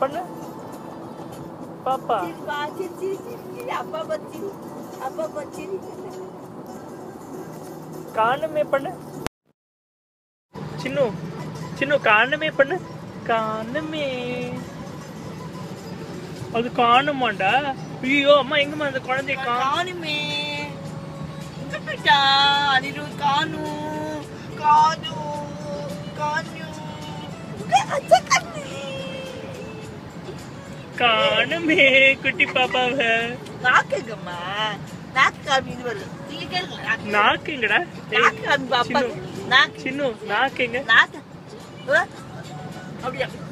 பண்ணு பாப்பா சிரிப்பா, சிரி, சிரி, சிரி, சிரி. அப்பா பச்சிரி அப்பா பச்சிரி காணுமே பண்ணு சின்னு சின்னு காணுமே பண்ணு காணுமே அது காணுமாண்டா ஐயோ அம்மா எங்கம்மா அந்த குழந்தைய காணும் காணுமே எங்க போயிட்டா அனிருத் காணும் காணும் காணும் உங்க அச்சா கண்ணு. காணுமே குட்டி பாப்பாவை நாக்குங்கம்மா நாக்கு காமி இது வருது நீங்க கேளுங்க நாக்கு. நாக்குங்கடா ஏய், நாக்கு காமி பாப்பா சின்னு நாக்கு சின்னு நாக்குங்க நாக்கு ஆ? அப்படியா